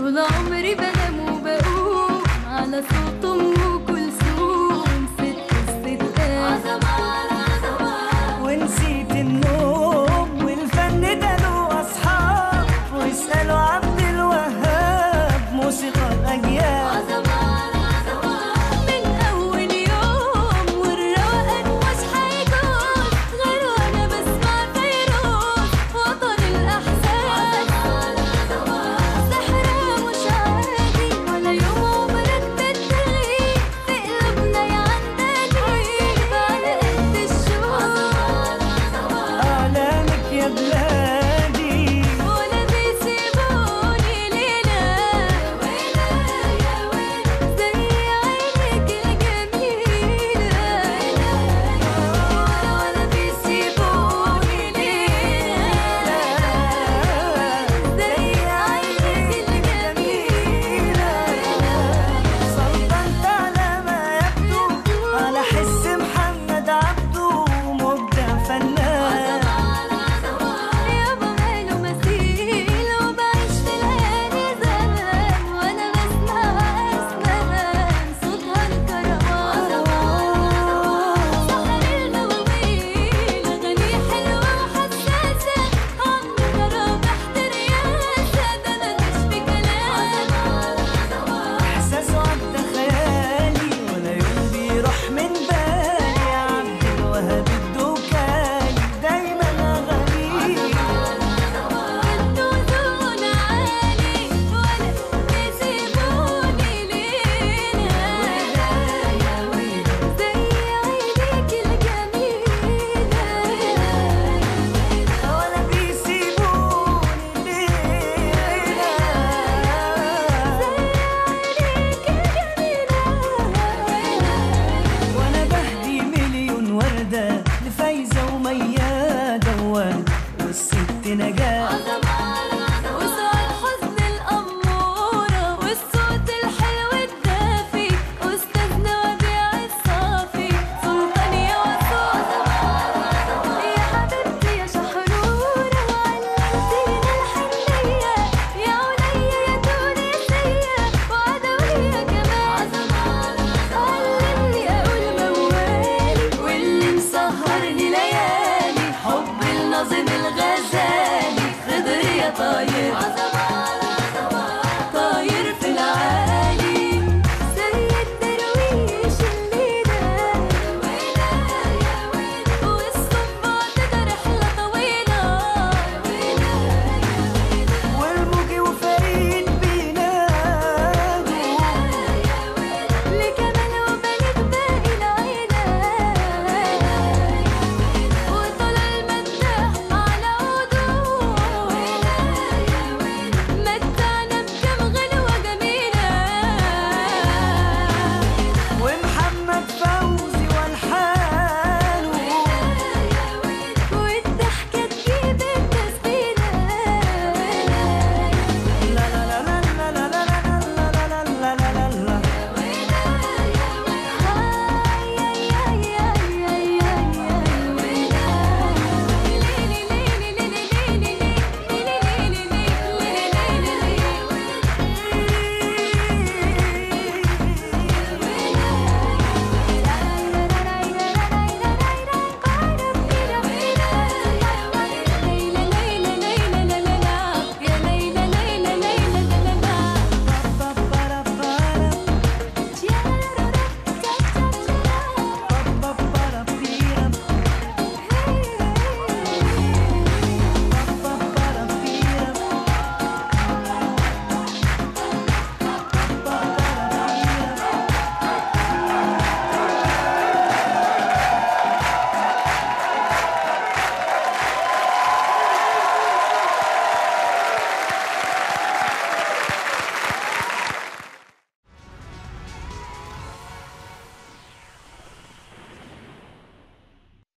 طول عمري بنام وبقوم على صوت ام كلثوم ست الستات ونسيت النوم والفن ده له اصحاب واسالوا عبد الوهاب موسيقى الاجيال من اول يوم والروقان مش هيجوز غير وانا بسمع فيروز وطن الاحزان سحرها مش عادي ولا يوم عمرك بتغيب في قلوبنا يا عندلي على قد الشوق اعلامك يا بلادي ولا بيسيبوني ليلة ويلة يا ويلة زي عينك الجميلة ولا بيسيبوني ليلة زي عينك الجميلة سلطنت على ما يبدو على حس محمد عبده مبدع فنان يابا ماله مثيل وبعيش في ليالي زمان وانا بسمع اسمان صوتها الكروان سحر المواويل اغاني حلوه وحساسه عمري ما رابحت رياسه ده انا مش بكلام احساسه عدى خيالي ولا يوم بيروح من بالي يا عبد الوهاب الدوكاني دايما اغانيه النزول عالي ولا بيسيبوني ليلة زي عينيك الجميلة ولا بيسيبوني ليلة وانا بهدي مليون وردة لفايزة وميادة وورد والست نجاة وسعاد حزن الأمورة والصوت الحلو الدافي أستاذنا وديع الصافي سلطان يا وصول يا حبيبتي يا شحرورة وعلمتينا الحنية يا ولية يا تونسية وعدوية كمان علمني أقول موالي واللي مسهرني ليالي حب الناظم الغزالي خضر يا طاير